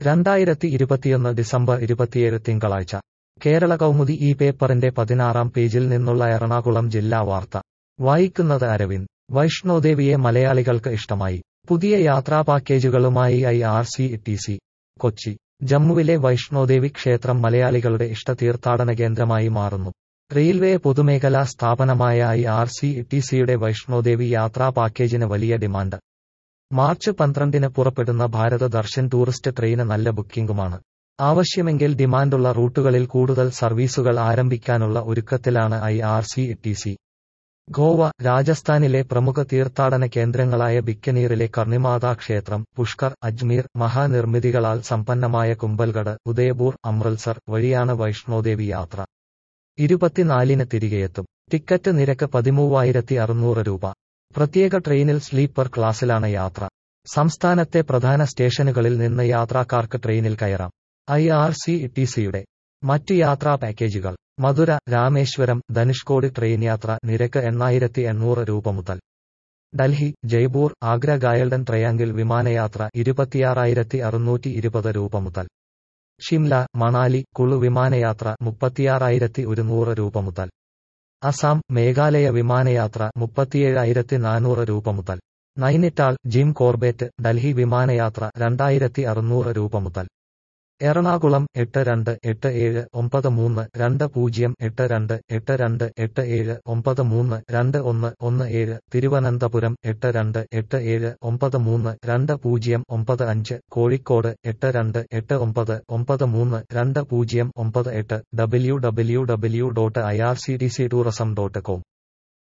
രണ്ടായിരത്തി ഇരുപത്തിയൊന്ന് ഡിസംബർ ഇരുപത്തിയേഴ് തിങ്കളാഴ്ച കേരള കൗമുദി ഈ പേപ്പറിന്റെ പതിനാറാം പേജിൽ നിന്നുള്ള എറണാകുളം ജില്ലാ വാർത്ത വായിക്കുന്നത് അരവിന്ദ് വൈഷ്ണോദേവിയെ മലയാളികൾക്ക് ഇഷ്ടമായി പുതിയ യാത്രാ പാക്കേജുകളുമായി I R C T C Kochi ജമ്മുവിലെ വൈഷ്ണോദേവി ക്ഷേത്രം മലയാളികളുടെ ഇഷ്ട തീർത്ഥാടന കേന്ദ്രമായി മാറുന്നു റെയിൽവേ പൊതുമേഖലാ സ്ഥാപനമായ ഐ ആർ സി ടി സിയുടെ വൈഷ്ണോദേവി യാത്രാ പാക്കേജിന് വലിയ ഡിമാൻഡ് മാർച്ച് പന്ത്രണ്ടിന് പുറപ്പെടുന്ന ഭാരത ദർശൻ ടൂറിസ്റ്റ് ട്രെയിന് നല്ല ബുക്കിംഗുമാണ് ആവശ്യമെങ്കിൽ ഡിമാൻഡുള്ള റൂട്ടുകളിൽ കൂടുതൽ സർവീസുകൾ ആരംഭിക്കാനുള്ള ഒരുക്കത്തിലാണ് I R C T C Goa രാജസ്ഥാനിലെ പ്രമുഖ തീർത്ഥാടന കേന്ദ്രങ്ങളായ ബിക്കനീറിലെ കർണിമാതാ ക്ഷേത്രം പുഷ്കർ അജ്മീർ മഹാനിർമ്മിതികളാൽ സമ്പന്നമായ കുംഭൽഗഡ് ഉദയപൂർ അമൃത്സർ വഴിയാണ് വൈഷ്ണോദേവി യാത്ര ഇരുപത്തിനാലിന് തിരികെയെത്തും ടിക്കറ്റ് നിരക്ക് പതിമൂവായിരത്തി അറുന്നൂറ് രൂപ പ്രത്യേക ട്രെയിനിൽ സ്ലീപ്പർ ക്ലാസ്സിലാണ് യാത്ര സംസ്ഥാനത്തെ പ്രധാന സ്റ്റേഷനുകളിൽ നിന്ന് യാത്രക്കാർക്ക് ട്രെയിനിൽ കയറാം ഐ ആർ സി ടി സിയുടെ മറ്റു യാത്രാ പാക്കേജുകൾ മധുര രാമേശ്വരം ധനുഷ്കോടി ട്രെയിൻ യാത്ര നിരക്ക് എണ്ണായിരത്തി എണ്ണൂറ് രൂപ മുതൽ ഡൽഹി ജയ്പൂർ ആഗ്ര ഗായൽഡൻ ട്രയാങ്കിൾ വിമാനയാത്ര ഇരുപത്തിയാറായിരത്തി അറുന്നൂറ്റി ഇരുപത് രൂപ മുതൽ ഷിംല മണാലി കുളു വിമാനയാത്ര മുപ്പത്തിയാറായിരത്തി ഒരുന്നൂറ് രൂപ മുതൽ അസം മേഘാലയ വിമാനയാത്ര മുപ്പത്തിയേഴായിരത്തി നാനൂറ് രൂപ മുതൽ നൈനിറ്റാൾ ജിം കോർബേറ്റ് ഡൽഹി വിമാനയാത്ര രണ്ടായിരത്തി അറുന്നൂറ് രൂപ മുതൽ എറണാകുളം എട്ട് രണ്ട് എട്ട് ഏഴ് ഒമ്പത് മൂന്ന് രണ്ട് പൂജ്യം എട്ട് രണ്ട് എട്ട് രണ്ട് എട്ട് ഏഴ് ഒമ്പത് മൂന്ന് രണ്ട് ഒന്ന് ഒന്ന് ഏഴ് തിരുവനന്തപുരം എട്ട് രണ്ട് എട്ട് ഏഴ് ഒമ്പത് മൂന്ന് രണ്ട് പൂജ്യം ഒമ്പത് അഞ്ച് കോഴിക്കോട് എട്ട് രണ്ട് എട്ട് ഒമ്പത് ഒമ്പത് മൂന്ന് രണ്ട് പൂജ്യം ഒമ്പത് എട്ട് W W W dot I R C T C tourism dot com